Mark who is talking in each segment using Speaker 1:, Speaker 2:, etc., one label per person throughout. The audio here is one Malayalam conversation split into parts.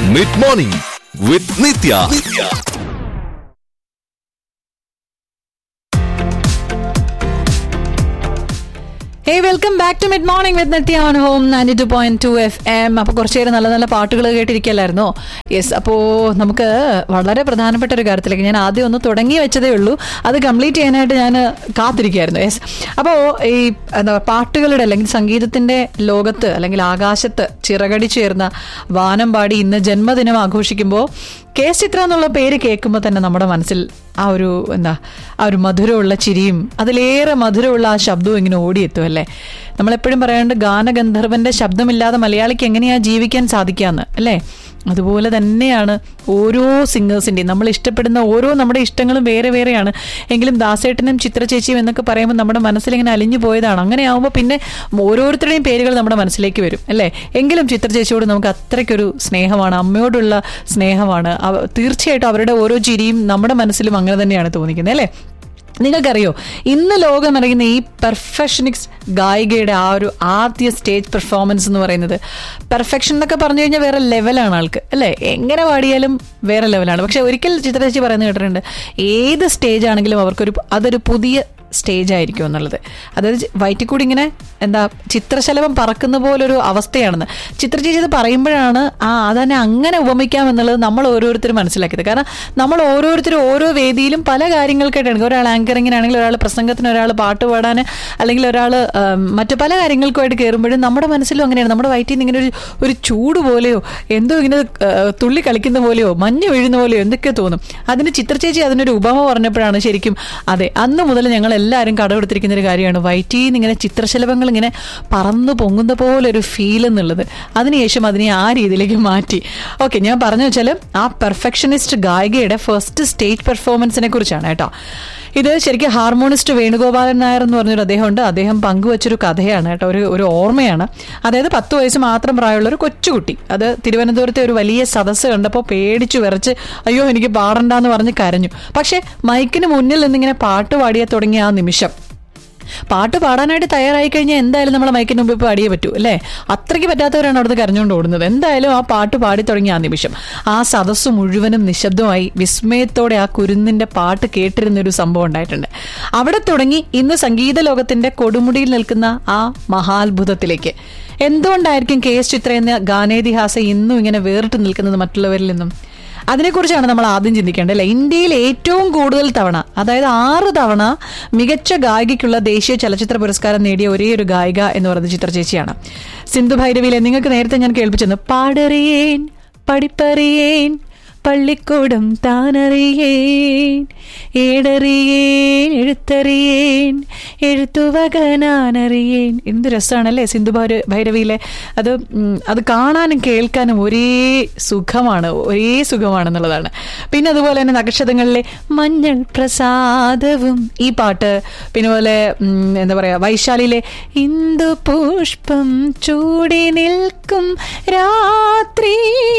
Speaker 1: mid morning with Nithya
Speaker 2: hey welcome back to mid morning with Nithya on home ninety two point two F M അപ്പോൾ കുറച്ച് നേരം നല്ല നല്ല പാട്ടുകൾ കേട്ടിരിക്കല്ലായിരുന്നോ യെസ് അപ്പോൾ നമുക്ക് വളരെ പ്രധാനപ്പെട്ട ഒരു കാര്യത്തിലേക്ക് ഞാൻ ആദ്യം ഒന്ന് തുടങ്ങി വെച്ചതേ ഉള്ളൂ അത് കംപ്ലീറ്റ് ചെയ്യാനായിട്ട് ഞാൻ കാത്തിരിക്കുകയായിരുന്നു യെസ് അപ്പോൾ ഈ എന്താ പാട്ടുകളുടെ അല്ലെങ്കിൽ സംഗീതത്തിൻ്റെ ലോകത്ത് അല്ലെങ്കിൽ ആകാശത്ത് ചിറകടിച്ചേർന്ന വാനം പാടി ഇന്ന് ജന്മദിനം ആഘോഷിക്കുമ്പോൾ കെ എസ് ചിത്ര എന്നുള്ള പേര് കേൾക്കുമ്പോൾ തന്നെ നമ്മുടെ മനസ്സിൽ ആ ഒരു എന്താ ആ ഒരു മധുരമുള്ള ചിരിയും അതിലേറെ മധുരമുള്ള ആ ശബ്ദവും ഇങ്ങനെ ഓടിയെത്തും അല്ലേ നമ്മളെപ്പോഴും പറയാണ്ട് ഗാനഗന്ധർവന്റെ ശബ്ദമില്ലാതെ മലയാളിക്ക് എങ്ങനെയാ ജീവിക്കാൻ സാധിക്കാന്ന് അല്ലേ അതുപോലെ തന്നെയാണ് ഓരോ സിംഗേഴ്സിൻ്റെയും നമ്മൾ ഇഷ്ടപ്പെടുന്ന ഓരോ നമ്മുടെ ഇഷ്ടങ്ങളും വേറെ വേറെയാണ് എങ്കിലും ദാസേട്ടനും ചിത്ര ചേച്ചിയും എന്നൊക്കെ പറയുമ്പോൾ നമ്മുടെ മനസ്സിലിങ്ങനെ അലിഞ്ഞു പോയതാണ് അങ്ങനെയാവുമ്പോൾ പിന്നെ ഓരോരുത്തരുടെയും പേരുകൾ നമ്മുടെ മനസ്സിലേക്ക് വരും അല്ലേ എങ്കിലും ചിത്ര ചേച്ചിയോട് നമുക്ക് അത്രയ്ക്കൊരു സ്നേഹമാണ് അമ്മയോടുള്ള സ്നേഹമാണ് അവ- തീർച്ചയായിട്ടും അവരുടെ ഓരോ ചിരിയും നമ്മുടെ മനസ്സിലും അങ്ങനെ തന്നെയാണ് തോന്നിക്കുന്നത് അല്ലേ നിങ്ങൾക്കറിയോ ഇന്ന് ലോകം അറിയുന്ന ഈ പെർഫെക്ഷനിക്സ് ഗായികയുടെ ആ ഒരു ആദ്യ സ്റ്റേജ് പെർഫോമൻസ് എന്ന് പറയുന്നത് പെർഫെക്ഷൻ എന്നൊക്കെ പറഞ്ഞു കഴിഞ്ഞാൽ വേറെ ലെവലാണ് ആൾക്ക് അല്ലേ എങ്ങനെ പാടിയാലും വേറെ ലെവലാണ് പക്ഷെ ഒരിക്കൽ ചിത്രചേച്ചി പറയുന്നത് കേട്ടിട്ടുണ്ട് ഏത് സ്റ്റേജ് ആണെങ്കിലും അവർക്കൊരു അതൊരു പുതിയ സ്റ്റേജ് ആയിരിക്കും എന്നുള്ളത് അതായത് വയറ്റിൽ കൂടി ഇങ്ങനെ എന്താ ചിത്രശലഭം പറക്കുന്ന പോലൊരു അവസ്ഥയാണെന്ന് ചിത്രചേച്ചി ഇത് പറയുമ്പോഴാണ് ആ അതന്നെ അങ്ങനെ ഉപമിക്കാം എന്നുള്ളത് നമ്മൾ ഓരോരുത്തരും മനസ്സിലാക്കിയത് കാരണം നമ്മൾ ഓരോരുത്തരും ഓരോ വേദിയിലും പല കാര്യങ്ങൾക്കായിട്ടാണ് ഒരാൾ ആങ്കറിങ്ങിനാണെങ്കിൽ ഒരാൾ പ്രസംഗത്തിന് ഒരാൾ പാട്ട് പാടാൻ അല്ലെങ്കിൽ ഒരാൾ മറ്റു പല കാര്യങ്ങൾക്കുമായിട്ട് കയറുമ്പോഴും നമ്മുടെ മനസ്സിലും അങ്ങനെയാണ് നമ്മുടെ വയറ്റിൽ നിന്ന് ഇങ്ങനെ ഒരു ഒരു ചൂട് പോലെയോ എന്തോ ഇങ്ങനെ ആ, തുള്ളി കളിക്കുന്ന പോലെയോ മഞ്ഞ് വീഴുന്ന പോലെയോ എന്തൊക്കെ തോന്നും അതിന് ചിത്രചേച്ചി അതിനൊരു ഉപമ പറഞ്ഞപ്പോഴാണ് ശരിക്കും അതെ അന്ന് മുതൽ ഞങ്ങൾ എല്ലാവരും കടമെടുത്തിരിക്കുന്ന ഒരു കാര്യമാണ് വയറ്റിൽ നിന്ന് ഇങ്ങനെ ചിത്രശലഭങ്ങൾ ഇങ്ങനെ പറന്നു പൊങ്ങുന്ന പോലെ ഒരു ഫീൽ എന്നുള്ളത് അതിനുശേഷം അതിനെ ആ രീതിയിലേക്ക് മാറ്റി ഓക്കെ ഞാൻ പറഞ്ഞു വെച്ചാൽ ആ പെർഫെക്ഷനിസ്റ്റ് ഗായികയുടെ ഫസ്റ്റ് സ്റ്റേജ് പെർഫോമൻസിനെ കുറിച്ചാണ് കേട്ടോ ഇത് ശരിക്കും ഹാർമോണിസ്റ്റ് വേണുഗോപാലൻ നായർ എന്ന് പറഞ്ഞൊരു അദ്ദേഹമുണ്ട് അദ്ദേഹം പങ്കുവച്ചൊരു കഥയാണ് കേട്ടോ ഒരു ഒരു ഓർമ്മയാണ് അതായത് പത്ത് വയസ്സ് മാത്രം പ്രായമുള്ള ഒരു കൊച്ചുകുട്ടി അത് തിരുവനന്തപുരത്തെ ഒരു വലിയ സദസ്സ് കണ്ടപ്പോൾ പേടിച്ചു വിറച്ച് അയ്യോ എനിക്ക് പാടണ്ടെന്ന് പറഞ്ഞ് കരഞ്ഞു പക്ഷേ മൈക്കിന് മുന്നിൽ നിന്നിങ്ങനെ പാട്ട് പാടിയ തുടങ്ങിയ ആ നിമിഷം പാട്ട് പാടാനായിട്ട് തയ്യാറായി കഴിഞ്ഞാൽ എന്തായാലും നമ്മളെ മൈക്കിന് മുമ്പിൽ പാടിയേ പറ്റൂ അല്ലേ അത്രയ്ക്ക് പറ്റാത്തവരാണ് അവിടുന്ന് കരഞ്ഞുകൊണ്ട് ഓടുന്നത് എന്തായാലും ആ പാട്ട് പാടി തുടങ്ങിയ ആ നിമിഷം ആ സദസ്സ് മുഴുവനും നിശബ്ദമായി വിസ്മയത്തോടെ ആ കുരുന്നിന്റെ പാട്ട് കേട്ടിരുന്ന ഒരു സംഭവം ഉണ്ടായിട്ടുണ്ട് അവിടെ തുടങ്ങി ഇന്ന് സംഗീത ലോകത്തിന്റെ കൊടുമുടിയിൽ നിൽക്കുന്ന ആ മഹാത്ഭുതത്തിലേക്ക് എന്തുകൊണ്ടായിരിക്കും കെ എസ് ചിത്ര എന്ന ഗാനേതിഹാസം ഇന്നും ഇങ്ങനെ വേറിട്ട് നിൽക്കുന്നത് മറ്റുള്ളവരിൽ നിന്നും അതിനെക്കുറിച്ചാണ് നമ്മൾ ആദ്യം ചിന്തിക്കേണ്ടത് അല്ലേ ഇന്ത്യയിൽ ഏറ്റവും കൂടുതൽ തവണ അതായത് ആറ് തവണ മികച്ച ഗായികയ്ക്കുള്ള ദേശീയ ചലച്ചിത്ര പുരസ്കാരം നേടിയ ഒരേ ഒരു ഗായിക എന്ന് പറയുന്നത് ചിത്ര ചേച്ചിയാണ് സിന്ധു ഭൈരവിയിലെ നിങ്ങൾക്ക് നേരത്തെ ഞാൻ കേൾപ്പിച്ചെന്ന് പാടറിയേൻ പഠിപ്പറിയേൻ പള്ളിക്കൂടം താനറിയേൻ ഏടറിയേൻ എഴുത്തറിയേൻ എഴുത്തുവകനാനറിയേൻ എന്ത് രസമാണല്ലേ സിന്ധു ഭൈര- ഭൈരവിയിലെ അത് ഉം, അത് കാണാനും കേൾക്കാനും ഒരേ സുഖമാണ് ഒരേ സുഖമാണെന്നുള്ളതാണ് പിന്നെ അതുപോലെ തന്നെ നക്ഷത്രങ്ങളിലെ മഞ്ഞൾ പ്രസാദവും ഈ പാട്ട് പിന്നെ പോലെ ഉം, എന്താ പറയാ വൈശാലിയിലെ ഇന്ദു പുഷ്പം ചൂടി നിൽക്കും രാത്രി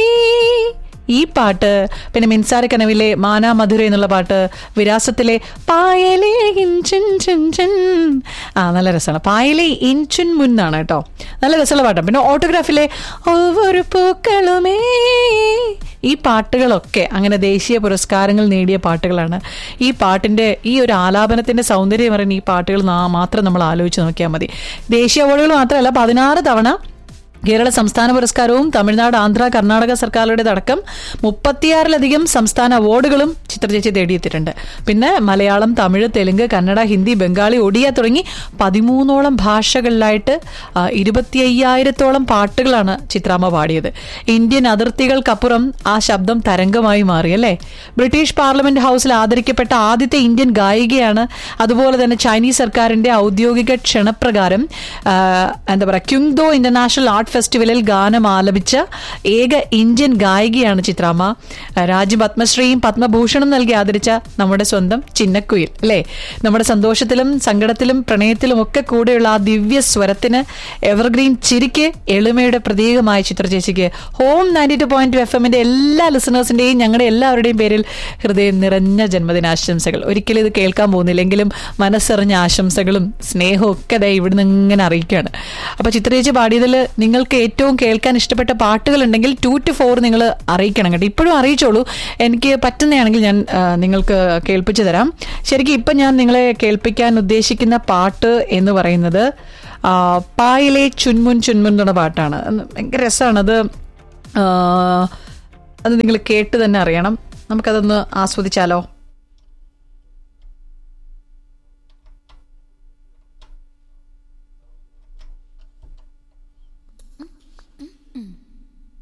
Speaker 2: ഈ പാട്ട് പിന്നെ മിൻസാര കനവിലെ മാനാ മധുര എന്നുള്ള പാട്ട് വിരാസത്തിലെ പായലേ ഇൻചുൻ ചുൻ ചുൻ ആ നല്ല രസമാണ് പായലേ ഇൻചുൻ മുന്നാണ് കേട്ടോ നല്ല രസമുള്ള പാട്ടാണ് പിന്നെ ഓട്ടോഗ്രാഫിലെ ഒவ்வொരു പൂക്കളുമേ ഈ പാട്ടുകളൊക്കെ അങ്ങനെ ദേശീയ പുരസ്കാരങ്ങൾ നേടിയ പാട്ടുകളാണ് ഈ പാട്ടിന്റെ ഈ ഒരു ആലാപനത്തിന്റെ സൗന്ദര്യം പറയുന്ന ഈ പാട്ടുകൾ നാ- മാത്രം നമ്മൾ ആലോചിച്ച് നോക്കിയാൽ മതി ദേശീയ അവാർഡുകൾ മാത്രമല്ല പതിനാറ് തവണ കേരള സംസ്ഥാന പുരസ്കാരവും തമിഴ്നാട് ആന്ധ്ര കർണാടക സർക്കാരുടേതടക്കം മുപ്പത്തിയാറിലധികം സംസ്ഥാന അവാർഡുകളും ചിത്രചേച്ചി തേടിയെത്തിയിട്ടുണ്ട് പിന്നെ മലയാളം തമിഴ് തെലുങ്ക് കന്നഡ ഹിന്ദി ബംഗാളി ഒഡിയ തുടങ്ങി പതിമൂന്നോളം ഭാഷകളിലായിട്ട് ആ, ഇരുപത്തി അയ്യായിരത്തോളം പാട്ടുകളാണ് ചിത്രാമ്മ പാടിയത് ഇന്ത്യൻ അതിർത്തികൾക്കപ്പുറം ആ ശബ്ദം തരംഗമായി മാറി അല്ലേ ബ്രിട്ടീഷ് പാർലമെന്റ് ഹൗസിൽ ആദരിക്കപ്പെട്ട ആദ്യത്തെ ഇന്ത്യൻ ഗായികയാണ് അതുപോലെ തന്നെ ചൈനീസ് സർക്കാരിന്റെ ഔദ്യോഗിക ക്ഷണപ്രകാരം ആ, എന്താ പറയുക ക്യുങ്ദോ ഇന്റർനാഷണൽ ആർട്ട് ഫെസ്റ്റിവലിൽ ഗാനം ആലപിച്ച ഏക ഇന്ത്യൻ ഗായികയാണ് ചിത്രാമ്മ ആ, രാജ്യം പത്മശ്രീയും പത്മഭൂഷണും നൽകി ആദരിച്ച നമ്മുടെ സ്വന്തം ചിന്നക്കുയിൽ അല്ലേ നമ്മുടെ സന്തോഷത്തിലും സങ്കടത്തിലും പ്രണയത്തിലും ഒക്കെ കൂടെയുള്ള ആ ദിവ്യ സ്വരത്തിന് എവർഗ്രീൻ ചിരിക്ക് എളിമയുടെ പ്രതീകമായ ചിത്രചേച്ചിക്ക് home ninety two point F എമ്മിന്റെ എല്ലാ ലിസണേഴ്സിന്റെയും ഞങ്ങളുടെ എല്ലാവരുടെയും പേരിൽ ഹൃദയം നിറഞ്ഞ ജന്മദിനാശംസകൾ ഒരിക്കലും ഇത് കേൾക്കാൻ പോകുന്നില്ലെങ്കിലും മനസ്സറിഞ്ഞ ആശംസകളും സ്നേഹവും ഒക്കെ ദേ ഇവിടുന്ന് ഇങ്ങനെ അറിയിക്കുകയാണ് അപ്പൊ ചിത്രചേച്ചി പാടിയതിൽ നിങ്ങൾക്ക് നിങ്ങൾക്ക് ഏറ്റവും കേൾക്കാൻ ഇഷ്ടപ്പെട്ട പാട്ടുകൾ ഉണ്ടെങ്കിൽ ടു ടു ഫോർ നിങ്ങൾ അറിയിക്കണം കേട്ടോ ഇപ്പോഴും അറിയിച്ചോളൂ എനിക്ക് പറ്റുന്നതാണെങ്കിൽ ഞാൻ ആ, നിങ്ങൾക്ക് കേൾപ്പിച്ചു തരാം ശരിക്കും ഇപ്പം ഞാൻ നിങ്ങളെ കേൾപ്പിക്കാൻ ഉദ്ദേശിക്കുന്ന പാട്ട് എന്ന് പറയുന്നത് ആ, പായിലെ ചുൻമുൻ ചുൻമുൻ എന്നുള്ള പാട്ടാണ് അത് ഭയങ്കര രസമാണത് ആ, അത് നിങ്ങൾ കേട്ട് തന്നെ അറിയണം നമുക്കതൊന്ന് ആസ്വദിച്ചാലോ